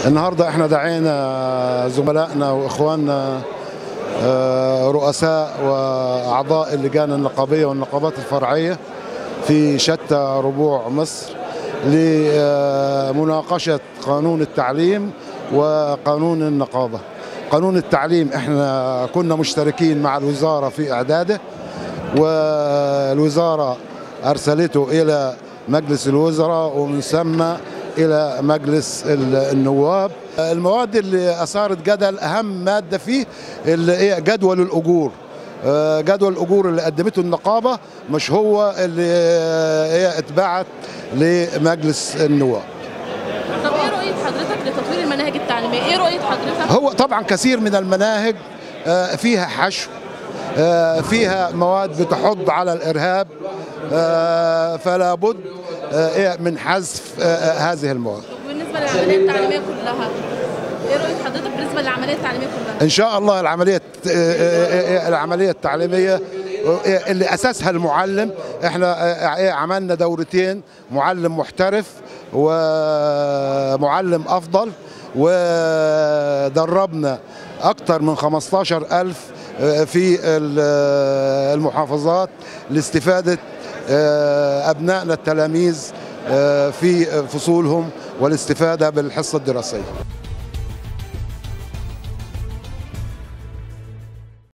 النهارده احنا دعينا زملائنا واخواننا آه، رؤساء واعضاء اللجان النقابيه والنقابات الفرعيه في شتى ربوع مصر لمناقشه قانون التعليم وقانون النقابه. قانون التعليم احنا كنا مشتركين مع الوزاره في اعداده والوزاره ارسلته الى مجلس الوزراء ومن ثم الى مجلس النواب المواد اللي اثارت جدل اهم ماده فيه اللي هي جدول الاجور آه، جدول الاجور اللي قدمته النقابه مش هو اللي هي اتبعت لمجلس النواب طب ايه رؤيه حضرتك لتطوير المناهج التعليميه؟ ايه رؤيه حضرتك؟ هو طبعا كثير من المناهج آه، فيها حشو آه، فيها مواد بتحض على الارهاب آه، فلا بد آه، من حذف آه، هذه المواد بالنسبه للعمليه التعليميه كلها ايه رؤيه حضرتك بالنسبه للعمليه التعليميه كلها؟ ان شاء الله العمليه العمليه التعليميه اللي اساسها المعلم احنا عملنا دورتين معلم محترف ومعلم افضل ودربنا اكثر من 15 ألف في المحافظات لاستفادة أبنائنا التلاميذ في فصولهم والاستفادة بالحصة الدراسية